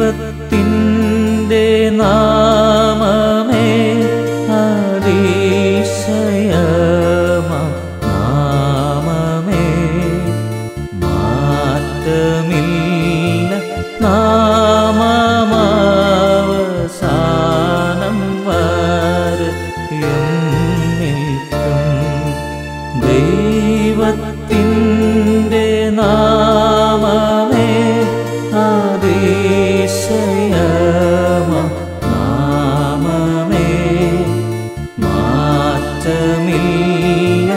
ദൈവത്തിൻ്റെ നാമമേ അതിശയമ നാമമേ മാറ്റമില്ല നാമമാവസാനം വരയും നിൽക്കും ദൈവത്തിൻ്റെ നാമമേ അതിശയമ നാമമേ മാറ്റമില്ല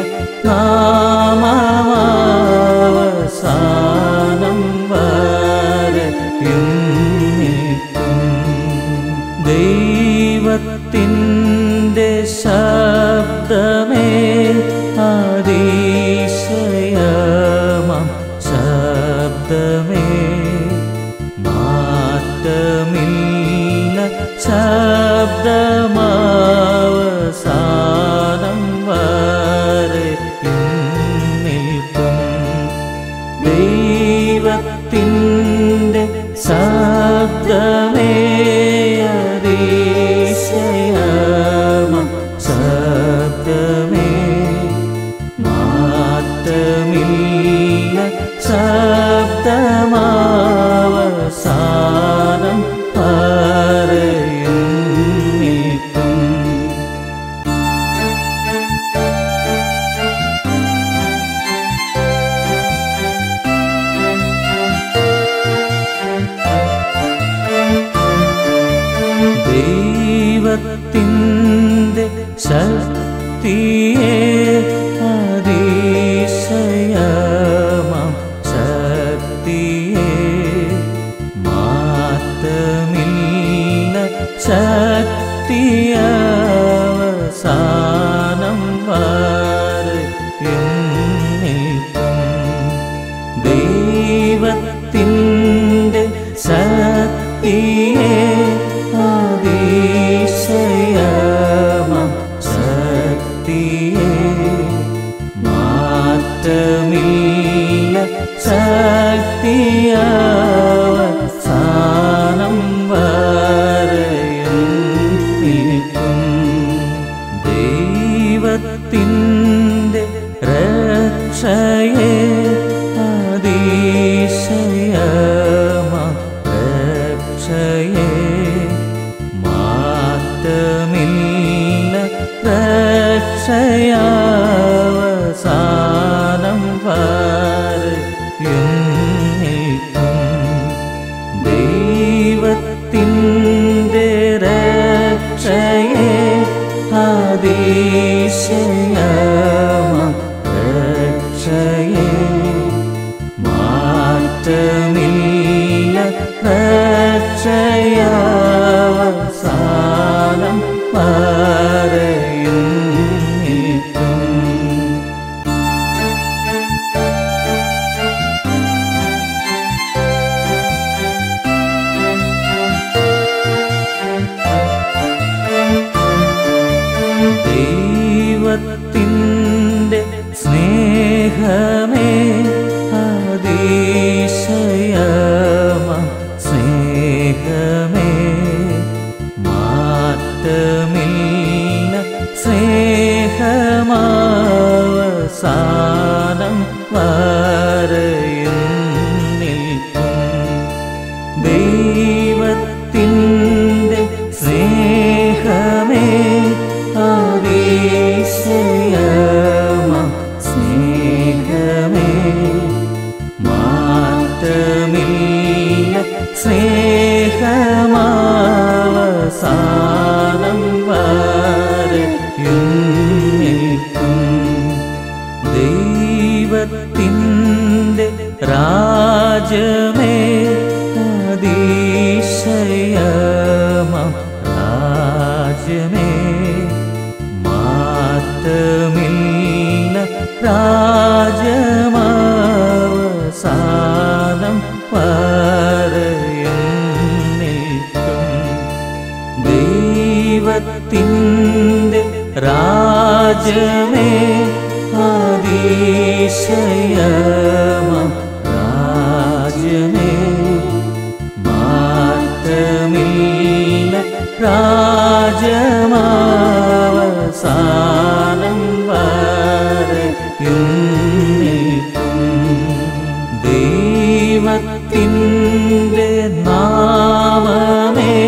നാമമാവസാനം വരയും നിൽക്കും ദൈവത്തിൻ്റെ ശബ്ദമേ അതിശയമം ശബ്ദമേ മാറ്റമില്ല ശബ്ദമാവസാനം വരയും നിൽക്കും ദൈവത്തിൻ്റെ ശബ്ദമേ അതിശയമം ശബ്ദമേ മാറ്റമില്ല ശബ്ദമാവസാനം പറയും നിൽക്കും ദൈവത്തിൻ്റെ ശക്തിയെ അതിശയമം ശക്തിയെ മാറ്റമില്ല ശക്തിയവസാനം വരയും നിൽക്കും ദൈവത്തിൻ്റെ ശക്തിയെ അതിശയമം ശക്തിയെ മാറ്റമില്ല ശക്തിയവസാനം വരയും നിൽക്കും ദൈവത്തിൻ്റെ രക്ഷയെ അതിശയമ രക്ഷയെ മാറ്റമില്ല രക്ഷയാവസാനം വരയും നിൽക്കും ദൈവത്തിൻ്റെ രക്ഷയെ അതിശയമ രക്ഷയെ മാറ്റമില്ല രക്ഷയാവസാനം പറയും നിൽക്കും ദൈവത്തിൻ്റെ സ്നേഹമേ അതിശയമ സ്നേഹമേ മാറ്റമില്ല സ്നേഹമാവസാനം വരയും നിൽക്കും ദൈവത്തിൻ്റെ സ്നേഹമേ അതിശയമ സ്നേഹമേ മാറ്റമില്ല സ്നേഹമാവസാനം വരയും നിൽക്കും ദൈവത്തിൻ്റെ രാജമേ അതിശയമ രാജമേ മാറ്റമില്ല രാജമാവസാനം പറയും നിൽക്കും ദൈവത്തിൻ്റെ രാജമേ അതിശയമ രാജമേ മാറ്റമില്ല രാജമാവസാനം വരയും നിൽക്കും ദൈവത്തിൻ്റെ നാമമേ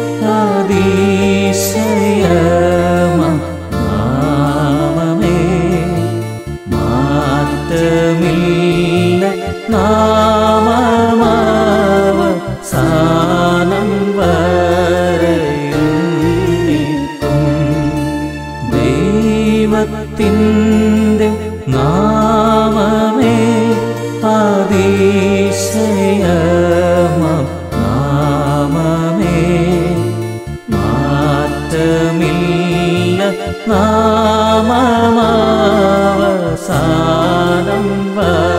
അതിശയമ നാമമേ മാറ്റമില്ല നാമമാവ സാനം വരയും നിൽക്കും ദൈവത്തിൻ്റെ നാമമേ അതിശയമ നാമമേ മാറ്റമില്ല നാമമാവസാനം വ